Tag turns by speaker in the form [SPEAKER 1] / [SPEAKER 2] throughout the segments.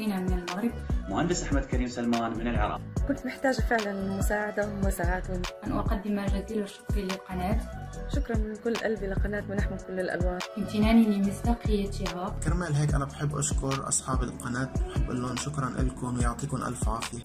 [SPEAKER 1] أخينا من المغرب
[SPEAKER 2] مهندس أحمد كريم سلمان من العراق
[SPEAKER 3] كنت محتاجة فعلا مساعدة ومساعات
[SPEAKER 1] أن أقدم جزيل الشكر للقناة
[SPEAKER 3] شكرا من كل قلبي لقناة منح من كل الألوان
[SPEAKER 1] امتناني لمصداقيتها
[SPEAKER 4] كرمال هيك أنا بحب أشكر أصحاب القناة بحب أقول لهم شكرا لكم يعطيكم ألف عافية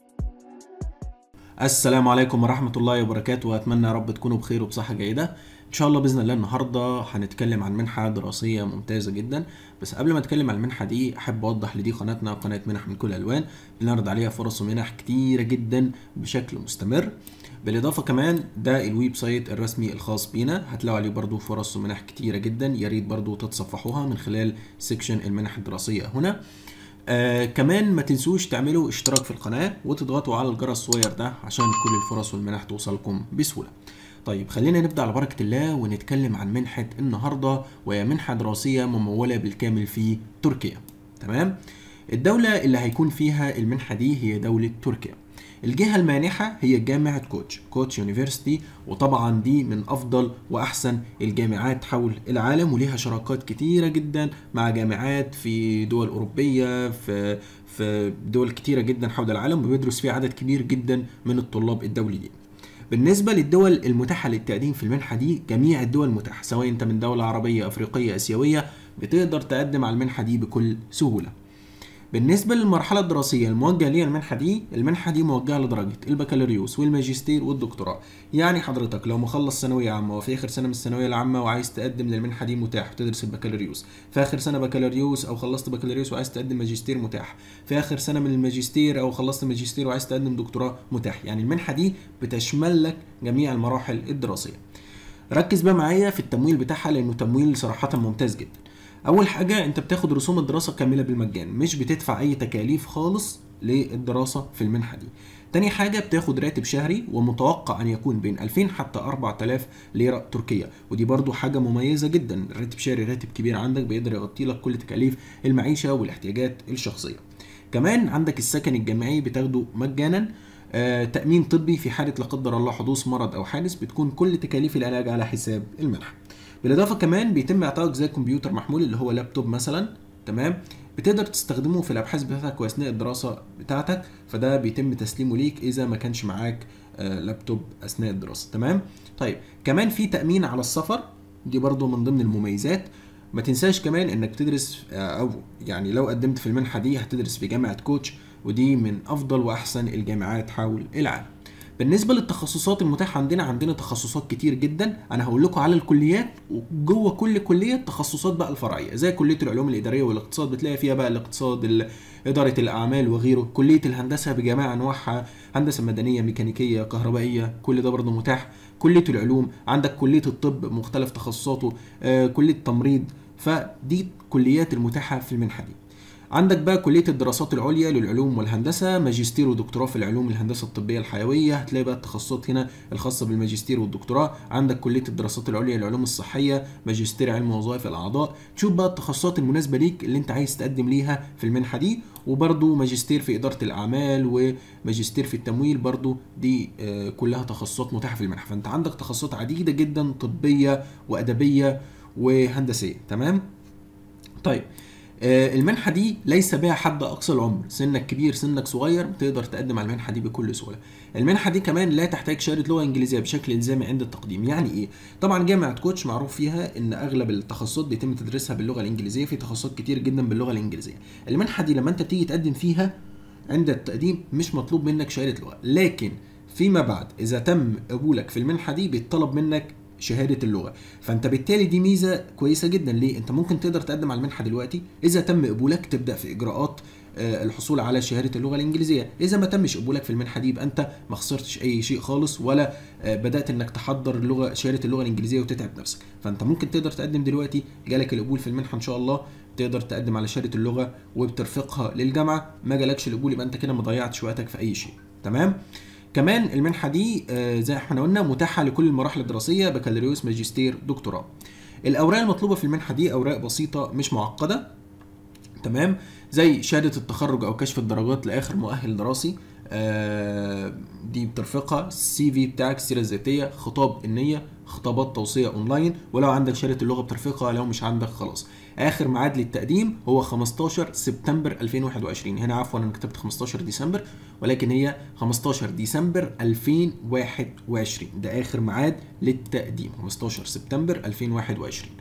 [SPEAKER 5] السلام عليكم ورحمة الله وبركاته وأتمنى يا رب تكونوا بخير وبصحة جيدة إن شاء الله بإذن الله النهاردة هنتكلم عن منحة دراسية ممتازة جدا بس قبل ما أتكلم عن المنحة دي أحب أوضح لدي قناتنا قناة منح من كل الألوان بنعرض عليها فرص ومنح كتيرة جدا بشكل مستمر بالإضافة كمان ده الويب سايت الرسمي الخاص بينا هتلاقوا عليه برضو فرص ومنح كتيرة جدا يا ريت برضو تتصفحوها من خلال سيكشن المنح الدراسية هنا آه كمان ما تنسوش تعملوا اشتراك في القناة وتضغطوا على الجرس الصغير ده عشان كل الفرص والمنح توصلكم بسهولة طيب خلينا نبدأ على بركة الله ونتكلم عن منحة النهاردة وهي منحة دراسية ممولة بالكامل في تركيا تمام الدولة اللي هيكون فيها المنحة دي هي دولة تركيا الجهة المانحة هي جامعة كوتش كوتش يونيفرسيتي وطبعا دي من أفضل وأحسن الجامعات حول العالم وليها شراكات كتيرة جدا مع جامعات في دول أوروبية في في دول كتيرة جدا حول العالم وبيدرس فيها عدد كبير جدا من الطلاب الدوليين بالنسبة للدول المتاحة للتقديم في المنحة دي جميع الدول متاحة سواء انت من دولة عربية أفريقية آسيوية بتقدر تقدم على المنحة دي بكل سهولة بالنسبة للمرحلة الدراسية الموجهة ليها المنحة دي المنحة دي موجهة لدرجة البكالوريوس والماجستير والدكتوراه يعني حضرتك لو مخلص ثانوية عامة وفي آخر سنة من الثانوية العامة وعايز تقدم للمنحة دي متاح وتدرس البكالوريوس في آخر سنة بكالوريوس أو خلصت بكالوريوس وعايز تقدم ماجستير متاح في آخر سنة من الماجستير أو خلصت ماجستير وعايز تقدم دكتوراه متاح يعني المنحة دي بتشمل لك جميع المراحل الدراسية ركز بقى معايا في التمويل بتاعها لأنه تمويل صراحة ممتاز جدا اول حاجه انت بتاخد رسوم الدراسه كامله بالمجان مش بتدفع اي تكاليف خالص للدراسه في المنحه دي تاني حاجة بتاخد راتب شهري ومتوقع أن يكون بين 2000 حتى 4000 ليرة تركية ودي برضو حاجة مميزة جدا راتب شهري راتب كبير عندك بيقدر يغطي لك كل تكاليف المعيشة والاحتياجات الشخصية كمان عندك السكن الجامعي بتاخده مجانا آه، تأمين طبي في حالة لا قدر الله حدوث مرض أو حادث بتكون كل تكاليف العلاج على حساب المنحة بالاضافه كمان بيتم اعطائك زي كمبيوتر محمول اللي هو لابتوب مثلا تمام بتقدر تستخدمه في الابحاث بتاعتك واثناء الدراسه بتاعتك فده بيتم تسليمه ليك اذا ما كانش معاك آه، لابتوب اثناء الدراسه تمام طيب كمان في تامين على السفر دي برضو من ضمن المميزات ما تنساش كمان انك تدرس آه، او يعني لو قدمت في المنحه دي هتدرس في جامعه كوتش ودي من افضل واحسن الجامعات حول العالم بالنسبه للتخصصات المتاحه عندنا عندنا تخصصات كتير جدا انا هقول لكم على الكليات وجوه كل كليه تخصصات بقى الفرعيه زي كليه العلوم الاداريه والاقتصاد بتلاقي فيها بقى الاقتصاد ال- اداره الاعمال وغيره كليه الهندسه بجميع انواعها هندسه مدنيه ميكانيكيه كهربائيه كل ده برضه متاح كليه العلوم عندك كليه الطب مختلف تخصصاته آه، كليه التمريض فدي كليات المتاحه في المنحه دي عندك بقى كلية الدراسات العليا للعلوم والهندسة ماجستير ودكتوراه في العلوم الهندسة الطبية الحيوية هتلاقي بقى التخصصات هنا الخاصة بالماجستير والدكتوراه عندك كلية الدراسات العليا للعلوم الصحية ماجستير علم وظائف الأعضاء تشوف بقى التخصصات المناسبة ليك اللي انت عايز تقدم ليها في المنحة دي وبرضو ماجستير في إدارة الأعمال وماجستير في التمويل برضو دي آه، كلها تخصصات متاحة في المنحة فانت عندك تخصصات عديدة جدا طبية وأدبية وهندسية تمام طيب آه، المنحة دي ليس بها حد أقصى العمر سنك كبير سنك صغير تقدر تقدم على المنحة دي بكل سهولة المنحة دي كمان لا تحتاج شهادة لغة إنجليزية بشكل إلزامي عند التقديم يعني إيه؟ طبعا جامعة كوتش معروف فيها إن أغلب التخصصات بيتم تدريسها باللغة الإنجليزية في تخصصات كتير جدا باللغة الإنجليزية المنحة دي لما أنت بتيجي تقدم فيها عند التقديم مش مطلوب منك شهادة لغة لكن فيما بعد إذا تم قبولك في المنحة دي بيطلب منك شهاده اللغه فانت بالتالي دي ميزه كويسه جدا ليه انت ممكن تقدر تقدم على المنحه دلوقتي اذا تم قبولك تبدا في اجراءات آه، الحصول على شهاده اللغه الانجليزيه اذا ما تمش قبولك في المنحه دي يبقى انت ما خسرتش اي شيء خالص ولا آه، بدات انك تحضر اللغه شهاده اللغه الانجليزيه وتتعب نفسك فانت ممكن تقدر تقدم دلوقتي جالك القبول في المنحه ان شاء الله تقدر تقدم على شهاده اللغه وبترفقها للجامعه ما جالكش القبول يبقى انت كده ما ضيعتش وقتك في اي شيء تمام كمان المنحه دي آه، زي ما احنا قلنا متاحه لكل المراحل الدراسيه بكالوريوس ماجستير دكتوراه الاوراق المطلوبه في المنحه دي اوراق بسيطه مش معقده تمام زي شهاده التخرج او كشف الدرجات لاخر مؤهل دراسي آه، دي بترفقها السي في بتاعك السيره الذاتيه خطاب النيه خطابات توصيه اونلاين ولو عندك شهاده اللغه بترفقها لو مش عندك خلاص اخر ميعاد للتقديم هو 15 سبتمبر 2021 هنا عفوا انا كتبت 15 ديسمبر ولكن هي 15 ديسمبر 2021 ده اخر ميعاد للتقديم 15 سبتمبر 2021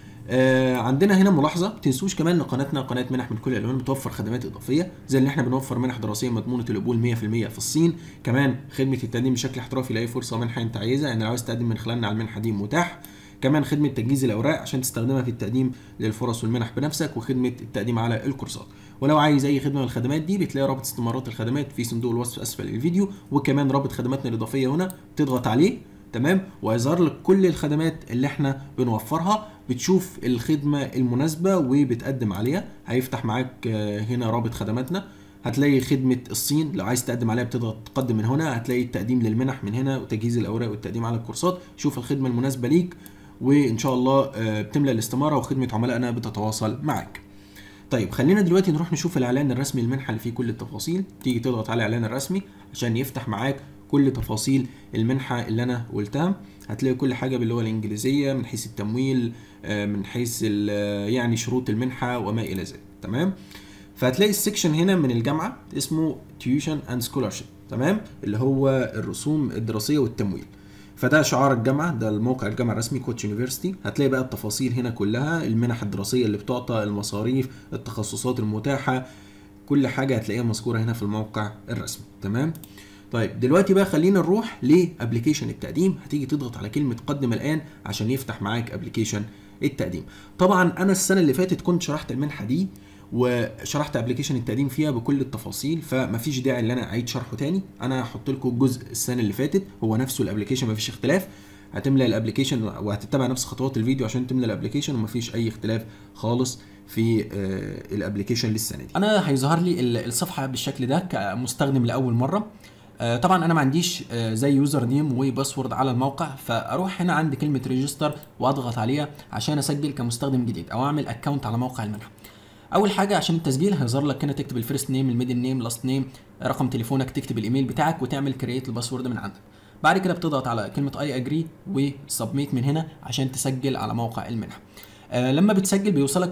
[SPEAKER 5] آه عندنا هنا ملاحظه ما تنسوش كمان ان قناتنا قناه منح من كل الالوان بتوفر خدمات اضافيه زي اللي احنا بنوفر منح دراسيه مضمونه القبول 100% في الصين كمان خدمه التقديم بشكل احترافي لاي فرصه منحه انت عايزها يعني لو عايز تقدم من خلالنا على المنحه دي متاح كمان خدمه تجهيز الاوراق عشان تستخدمها في التقديم للفرص والمنح بنفسك وخدمه التقديم على الكورسات ولو عايز اي خدمه من الخدمات دي بتلاقي رابط استمارات الخدمات في صندوق الوصف اسفل الفيديو وكمان رابط خدماتنا الاضافيه هنا تضغط عليه تمام وهيظهر لك كل الخدمات اللي احنا بنوفرها بتشوف الخدمه المناسبه وبتقدم عليها هيفتح معاك آه، هنا رابط خدماتنا هتلاقي خدمة الصين لو عايز تقدم عليها بتضغط تقدم من هنا هتلاقي التقديم للمنح من هنا وتجهيز الأوراق والتقديم على الكورسات شوف الخدمة المناسبة ليك وإن شاء الله آه، بتملأ الاستمارة وخدمة عملائنا بتتواصل معاك طيب خلينا دلوقتي نروح نشوف الاعلان الرسمي للمنحه اللي فيه كل التفاصيل تيجي تضغط على الاعلان الرسمي عشان يفتح معاك كل تفاصيل المنحه اللي انا قلتها هتلاقي كل حاجه باللغه الانجليزيه من حيث التمويل آه، من حيث ال- آه، يعني شروط المنحه وما الى ذلك تمام فهتلاقي السكشن هنا من الجامعه اسمه تيوشن اند سكولارشيب تمام اللي هو الرسوم الدراسيه والتمويل فده شعار الجامعه ده الموقع الجامعه الرسمي كوتش يونيفرسيتي هتلاقي بقى التفاصيل هنا كلها المنح الدراسيه اللي بتعطى المصاريف التخصصات المتاحه كل حاجه هتلاقيها مذكوره هنا في الموقع الرسمي تمام طيب دلوقتي بقى خلينا نروح لابلكيشن التقديم هتيجي تضغط على كلمه قدم الان عشان يفتح معاك ابلكيشن التقديم طبعا انا السنه اللي فاتت كنت شرحت المنحه دي وشرحت ابلكيشن التقديم فيها بكل التفاصيل فمفيش داعي ان انا اعيد شرحه تاني انا هحط لكم الجزء السنه اللي فاتت هو نفسه الابلكيشن مفيش اختلاف هتملى الابلكيشن وهتتبع نفس خطوات الفيديو عشان تملى الابلكيشن ومفيش اي اختلاف خالص في آه، الابلكيشن للسنه دي انا هيظهر لي ال- الصفحه بالشكل ده كمستخدم لاول مره آه، طبعا انا ما عنديش آه، زي يوزر نيم وباسورد على الموقع فاروح هنا عند كلمه ريجستر واضغط عليها عشان اسجل كمستخدم جديد او اعمل اكونت على موقع المنحه اول حاجه عشان التسجيل هيظهر لك هنا تكتب الفيرست نيم الميدل نيم لاست نيم رقم تليفونك تكتب الايميل بتاعك وتعمل كرييت الباسورد من عندك بعد كده بتضغط على كلمه اي اجري وسبميت من هنا عشان تسجل على موقع المنحه آه لما بتسجل بيوصلك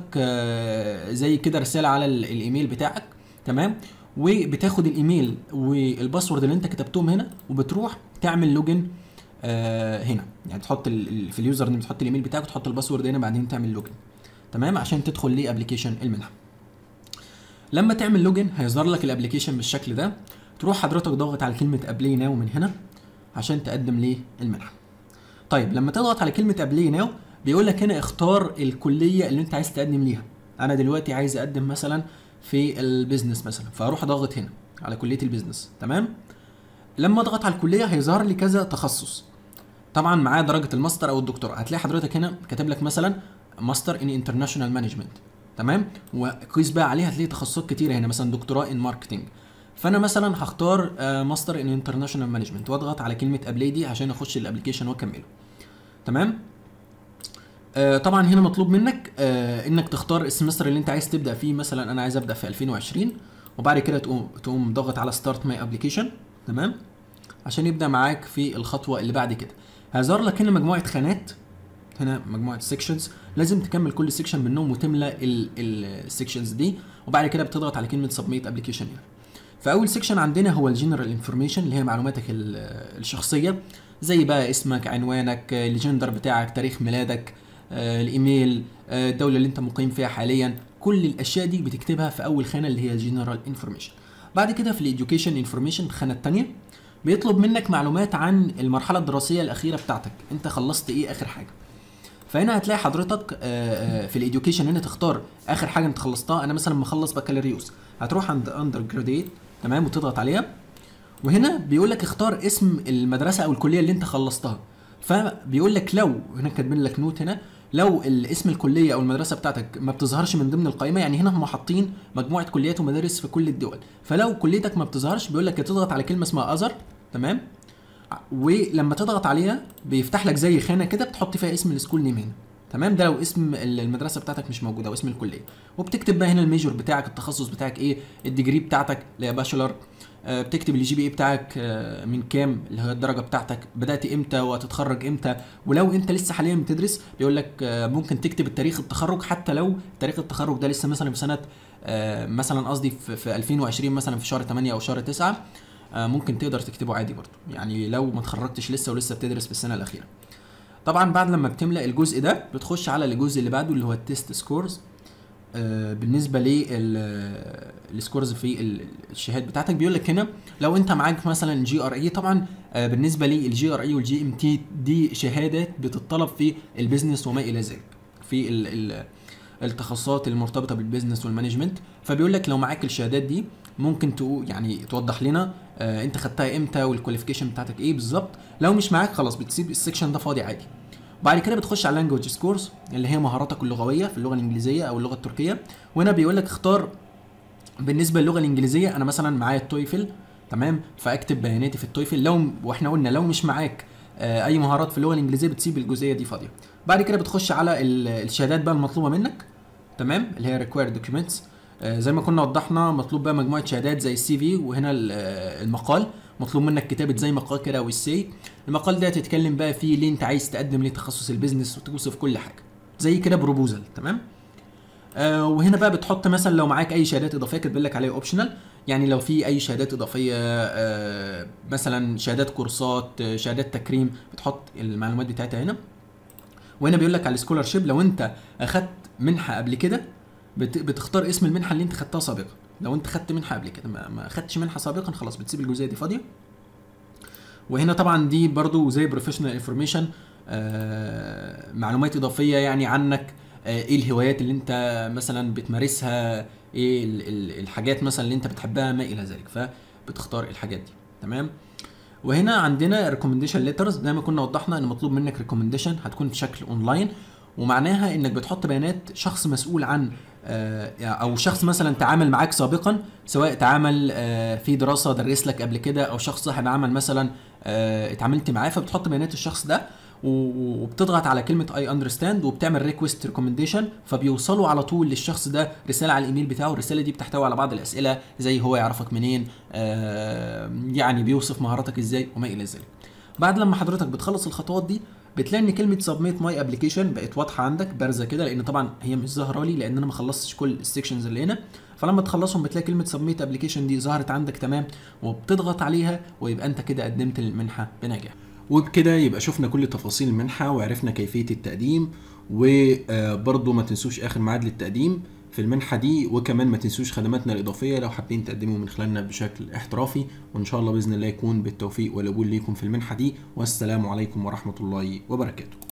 [SPEAKER 5] آه زي كده رساله على ال- الايميل بتاعك تمام وبتاخد الايميل والباسورد اللي انت كتبتهم هنا وبتروح تعمل لوجن آه هنا يعني تحط ال- ال- في اليوزر نيم تحط الايميل بتاعك وتحط الباسورد هنا بعدين تعمل لوجن تمام عشان تدخل لابلكيشن المنحه لما تعمل لوجن هيظهر لك الابلكيشن بالشكل ده تروح حضرتك ضاغط على كلمه ابلاي ناو من هنا عشان تقدم للمنحه طيب لما تضغط على كلمه ابلاي ناو بيقول لك هنا اختار الكليه اللي انت عايز تقدم ليها انا دلوقتي عايز اقدم مثلا في البيزنس مثلا فاروح ضاغط هنا على كليه البيزنس تمام لما اضغط على الكليه هيظهر لي كذا تخصص طبعا معاه درجه الماستر او الدكتوراه هتلاقي حضرتك هنا كاتب لك مثلا ماستر ان انترناشونال مانجمنت تمام وقيس بقى عليه هتلاقي تخصصات كتيره هنا مثلا دكتوراه ان ماركتنج فانا مثلا هختار ماستر ان انترناشونال مانجمنت واضغط على كلمه ابلاي دي عشان اخش الابلكيشن واكمله تمام آه طبعا هنا مطلوب منك آه انك تختار السمستر اللي انت عايز تبدا فيه مثلا انا عايز ابدا في 2020 وبعد كده تقوم تقوم ضاغط على ستارت ماي ابلكيشن تمام عشان يبدا معاك في الخطوه اللي بعد كده هيظهر لك هنا مجموعه خانات هنا مجموعه سيكشنز لازم تكمل كل سيكشن منهم وتملى السيكشنز دي وبعد كده بتضغط على كلمه سبميت ابلكيشن هنا فاول سيكشن عندنا هو الجنرال انفورميشن اللي هي معلوماتك ال- الشخصيه زي بقى اسمك عنوانك آه، الجندر بتاعك تاريخ ميلادك آه، الايميل آه، الدوله اللي انت مقيم فيها حاليا كل الاشياء دي بتكتبها في اول خانه اللي هي الجنرال انفورميشن بعد كده في الاديوكيشن انفورميشن الخانه الثانيه بيطلب منك معلومات عن المرحله الدراسيه الاخيره بتاعتك انت خلصت ايه اخر حاجه فهنا هتلاقي حضرتك آه، آه، في الاديوكيشن هنا تختار اخر حاجه انت خلصتها انا مثلا مخلص بكالوريوس هتروح عند اندر جراديت تمام وتضغط عليها وهنا بيقول لك اختار اسم المدرسه او الكليه اللي انت خلصتها فبيقول لك لو هنا كاتبين لك نوت هنا لو اسم الكليه او المدرسه بتاعتك ما بتظهرش من ضمن القائمه يعني هنا هم حاطين مجموعه كليات ومدارس في كل الدول فلو كليتك ما بتظهرش بيقول لك تضغط على كلمه اسمها اذر تمام ولما تضغط عليها بيفتح لك زي خانه كده بتحط فيها اسم السكول نيم هنا تمام ده لو اسم المدرسه بتاعتك مش موجود او اسم الكليه وبتكتب بقى هنا الميجور بتاعك التخصص بتاعك ايه الديجري بتاعتك اللي هي باشلر آه، بتكتب الجي بي اي بتاعك آه، من كام اللي هي الدرجه بتاعتك بدات امتى وهتتخرج امتى ولو انت لسه حاليا بتدرس بيقول لك آه، ممكن تكتب التاريخ التخرج حتى لو تاريخ التخرج ده لسه مثلا في سنه آه، مثلا قصدي في في 2020 مثلا في شهر 8 او شهر 9 آه، ممكن تقدر تكتبه عادي برضه يعني لو ما اتخرجتش لسه ولسه بتدرس في السنه الاخيره طبعا بعد لما بتملأ الجزء ده بتخش على الجزء اللي بعده اللي هو التيست سكورز آه، بالنسبه للسكورز في ال- الشهادات بتاعتك بيقول لك هنا لو انت معاك مثلا جي ار اي طبعا آه، بالنسبه للجي ار اي والجي ام تي دي شهادات بتطلب في البيزنس وما الى ذلك في ال ال التخصصات المرتبطه بالبيزنس والمانجمنت فبيقول لك لو معاك الشهادات دي ممكن تقول يعني توضح لنا آه انت خدتها امتى والكواليفيكيشن بتاعتك ايه بالظبط لو مش معاك خلاص بتسيب السكشن ده فاضي عادي بعد كده بتخش على لانجوج سكورز اللي هي مهاراتك اللغويه في اللغه الانجليزيه او اللغه التركيه وهنا بيقول لك اختار بالنسبه للغه الانجليزيه انا مثلا معايا التويفل تمام فاكتب بياناتي في التويفل لو واحنا قلنا لو مش معاك آه، اي مهارات في اللغه الانجليزيه بتسيب الجزئيه دي فاضيه بعد كده بتخش على ال- الشهادات بقى المطلوبه منك تمام اللي هي ريكوايرد دوكيومنتس زي ما كنا وضحنا مطلوب بقى مجموعه شهادات زي السي في وهنا ال- آه، المقال مطلوب منك كتابه زي مقال كده او السي المقال ده تتكلم بقى فيه ليه انت عايز تقدم ليه تخصص البيزنس وتوصف كل حاجه زي كده بروبوزل تمام آه وهنا بقى بتحط مثلا لو معاك اي شهادات اضافيه كاتب لك عليها اوبشنال يعني لو في اي شهادات اضافيه آه مثلا شهادات كورسات آه، شهادات تكريم بتحط المعلومات بتاعتها هنا وهنا بيقول لك على السكولارشيب لو انت اخدت منحه قبل كده بت- بتختار اسم المنحه اللي انت خدتها سابقا لو انت خدت منحه قبل كده ما ما خدتش منحه سابقا خلاص بتسيب الجزئيه دي فاضيه وهنا طبعا دي برضو زي بروفيشنال انفورميشن معلومات اضافيه يعني عنك آه، ايه الهوايات اللي انت مثلا بتمارسها ايه ال- ال- الحاجات مثلا اللي انت بتحبها ما الى ذلك فبتختار الحاجات دي تمام وهنا عندنا ريكومنديشن ليترز زي ما كنا وضحنا ان مطلوب منك ريكومنديشن هتكون بشكل اونلاين ومعناها انك بتحط بيانات شخص مسؤول عن آه، او شخص مثلا تعامل معاك سابقا سواء تعامل آه، في دراسه درس لك قبل كده او شخص صاحب عمل مثلا آه، اتعاملت معاه فبتحط بيانات الشخص ده و- وبتضغط على كلمه اي اندرستاند وبتعمل ريكوست ريكومنديشن فبيوصلوا على طول للشخص ده رساله على الايميل بتاعه الرساله دي بتحتوي على بعض الاسئله زي هو يعرفك منين آه، يعني بيوصف مهاراتك ازاي وما الى ذلك بعد لما حضرتك بتخلص الخطوات دي بتلاقي ان كلمه سبميت ماي ابلكيشن بقت واضحه عندك بارزه كده لان طبعا هي مش ظاهره لي لان انا ما خلصتش كل السكشنز اللي هنا فلما تخلصهم بتلاقي كلمه سبميت ابلكيشن دي ظهرت عندك تمام وبتضغط عليها ويبقى انت كده قدمت المنحه بنجاح وبكده يبقى شفنا كل تفاصيل المنحه وعرفنا كيفيه التقديم وبرضه ما تنسوش اخر ميعاد للتقديم في المنحة دي وكمان ما تنسوش خدماتنا الإضافية لو حابين تقدموا من خلالنا بشكل احترافي وإن شاء الله بإذن الله يكون بالتوفيق والقبول ليكم في المنحة دي والسلام عليكم ورحمة الله وبركاته